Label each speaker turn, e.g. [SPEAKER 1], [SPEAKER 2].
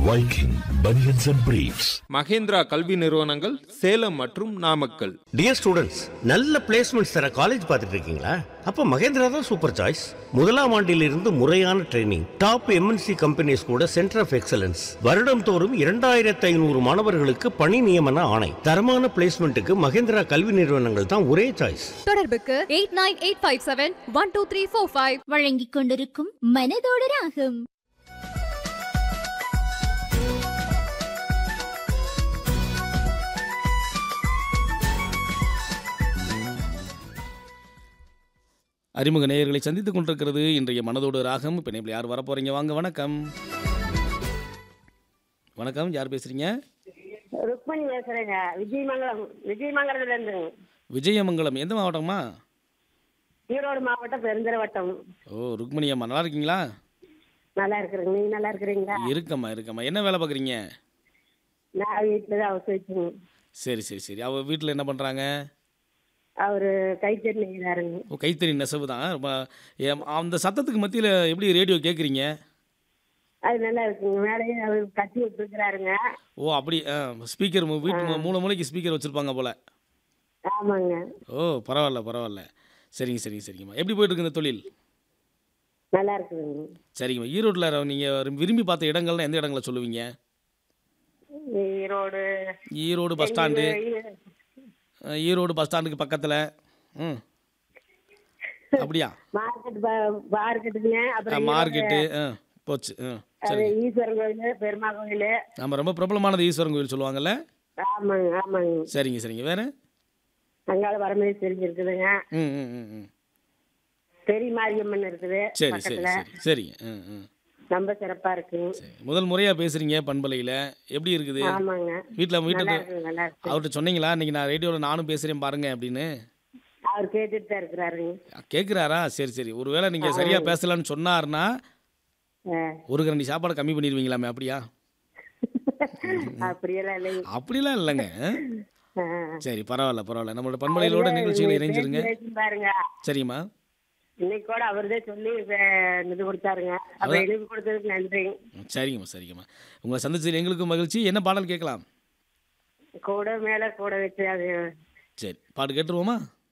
[SPEAKER 1] Viking Bunions and Briefs.
[SPEAKER 2] Mahindra கல்வி நிறுவனங்கள் சேலம் மற்றும் நாமக்கல்
[SPEAKER 3] டியர் ஸ்டூடெண்ட்ஸ் நல்ல பிளேஸ்மெண்ட்ஸ் தர காலேஜ் பார்த்துட்டு இருக்கீங்களா அப்போ மகேந்திரா தான் சூப்பர் சாய்ஸ் முதலாம் ஆண்டிலிருந்து முறையான ட்ரைனிங் டாப் எம்என்சி கம்பெனிஸ் கூட சென்டர் ஆஃப் எக்ஸலன்ஸ் வருடம் தோறும் இரண்டாயிரத்து ஐநூறு மாணவர்களுக்கு பணி நியமன ஆணை தரமான பிளேஸ்மெண்ட்டுக்கு மகேந்திரா கல்வி நிறுவனங்கள் தான் ஒரே சாய்ஸ்
[SPEAKER 4] தொடர்புக்கு eight nine eight five seven one two three four five
[SPEAKER 5] வழங்கிக் கொண்டிருக்கும் மனதோடு ராகம்
[SPEAKER 6] அறிமுக நேயர்களை சந்தித்துக் கொண்டிருக்கிறது இன்றைய மனதோடு ராகம் இப்போ நேபிள் யார் வரப்போறீங்க வாங்க வணக்கம் வணக்கம் யார் பேசுறீங்க
[SPEAKER 7] ருக்மணி பேசுறேங்க விஜயமங்கலம் விஜயமங்கலத்துல இருந்து
[SPEAKER 6] விஜயமங்கலம் எந்த மாவட்டமா
[SPEAKER 7] ஈரோடு மாவட்டம் பெருந்தர வட்டம்
[SPEAKER 6] ஓ ருக்மணி அம்மா நல்லா இருக்கீங்களா
[SPEAKER 7] நல்லா இருக்கிறேங்க நீங்க நல்லா இருக்கிறீங்களா
[SPEAKER 6] இருக்கம்மா இருக்கம்மா என்ன வேலை பார்க்குறீங்க
[SPEAKER 7] நான் வீட்டுல தான் அவசர வச்சுங்க
[SPEAKER 6] சரி சரி சரி அவள் வீட்டில் என்ன பண்ணுறாங்க
[SPEAKER 7] அவரு கைத்தறி நெய்தாருங்க
[SPEAKER 6] ஓ கைத்தறி நெசவு தான் ரொம்ப ஏம், அந்த சத்தத்துக்கு மத்தியில் எப்படி ரேடியோ கேட்குறீங்க
[SPEAKER 7] அது நல்லா இருக்குங்க மேலேயே அவர் கட்டி விட்டுருக்கிறாருங்க
[SPEAKER 6] ஓ அப்படி ஸ்பீக்கர் வீட்டு மூ- மூல மூலைக்கு ஸ்பீக்கர் வச்சுருப்பாங்க போல்
[SPEAKER 7] ஆமாங்க
[SPEAKER 6] ஓ பரவாயில்ல பரவாயில்ல சரிங்க சரிங்க சரிங்கம்மா எப்படி போயிட்டு இருக்கு இந்த தொழில்
[SPEAKER 7] நல்லா இருக்குதுங்க
[SPEAKER 6] சரிங்கம்மா ஈரோட்டில் நீங்கள் விரும்பி பார்த்த இடங்கள்லாம் எந்த இடங்களை சொல்லுவீங்க
[SPEAKER 7] ஈரோடு
[SPEAKER 6] ஈரோடு பஸ் ஸ்டாண்டு அஹ், ஈரோடு பஸ் ஸ்டாண்டுக்கு பக்கத்தில் ம் அப்படியா
[SPEAKER 7] மார்க்கெட் மார்க்கெட்டுங்க அப்புறம்
[SPEAKER 6] மார்க்கெட்டு ஆ போச்சு ஆ
[SPEAKER 7] அது
[SPEAKER 6] சரி
[SPEAKER 7] ஈஸ்வரன் கோயில் பெருமா கோயில்
[SPEAKER 6] நம்ம ரொம்ப பிரபலமானது ஈஸ்வரன் கோயில் சொல்லுவாங்கல்ல
[SPEAKER 7] ஆமாங்க ஆமாங்க
[SPEAKER 6] சரிங்க சரிங்க வேறு
[SPEAKER 7] அங்கால வரமேஸ்வரி இருக்குதுங்க
[SPEAKER 6] ம் ம் ம் ம்
[SPEAKER 7] பெரிய மாரியம்மன் இருக்குது
[SPEAKER 6] சரி சரி
[SPEAKER 7] பக்கத்துல
[SPEAKER 6] சரி சரிங்க ம் ம்
[SPEAKER 7] ரொம்ப சிறப்பா இருக்குங்க
[SPEAKER 6] சரி முதல் முறையாக பேசுகிறீங்க பண்பலையில் எப்படி இருக்குது
[SPEAKER 7] ஆமாங்க
[SPEAKER 6] வீட்டில்
[SPEAKER 7] நல்லா
[SPEAKER 6] வீட்டில்
[SPEAKER 7] இருக்கு நல்லா இருக்கு
[SPEAKER 6] அவர்கிட்ட சொன்னீங்களா இன்னைக்கு நான் ரேடியோவில் நானும் பேசுகிறேன் பாருங்க அப்படின்னு
[SPEAKER 7] அவர் கேட்டுட்டு தான் இருக்கிறாருங்க
[SPEAKER 6] கேட்குறாரா சரி சரி ஒருவேளை நீங்கள் சரியாக பேசலான்னு சொன்னார்னா
[SPEAKER 7] ஆ.
[SPEAKER 6] ஒரு கரண்டி சாப்பாடு கம்மி பண்ணிடுவீங்களாமே அப்படியா
[SPEAKER 7] அப்படியெல்லாம் இல்லைங்க
[SPEAKER 6] அப்படிலாம் இல்லைங்க
[SPEAKER 7] ஆ.
[SPEAKER 6] சரி பரவாயில்ல பரவாயில்ல நம்மளோட பண்பலையிலோட நிகழ்ச்சியில் இணைஞ்சிருங்க
[SPEAKER 7] பேசி பாருங்க
[SPEAKER 6] சரிம்மா
[SPEAKER 7] இன்னைக்கு கூட அவர்தே சொல்லி வே- இது கொடுத்தாருங்க அப்ப எழுதி கொடுத்ததுக்கு நன்றி
[SPEAKER 6] ம், சரிங்கம்மா சரிங்கம்மா உங்களை சந்திச்சதில் எங்களுக்கும் மகிழ்ச்சி என்ன பாடல் கேட்கலாம்
[SPEAKER 7] கூட மேல கூட வச்சு அது
[SPEAKER 6] சரி பாட்டு கேட்டுருவோமா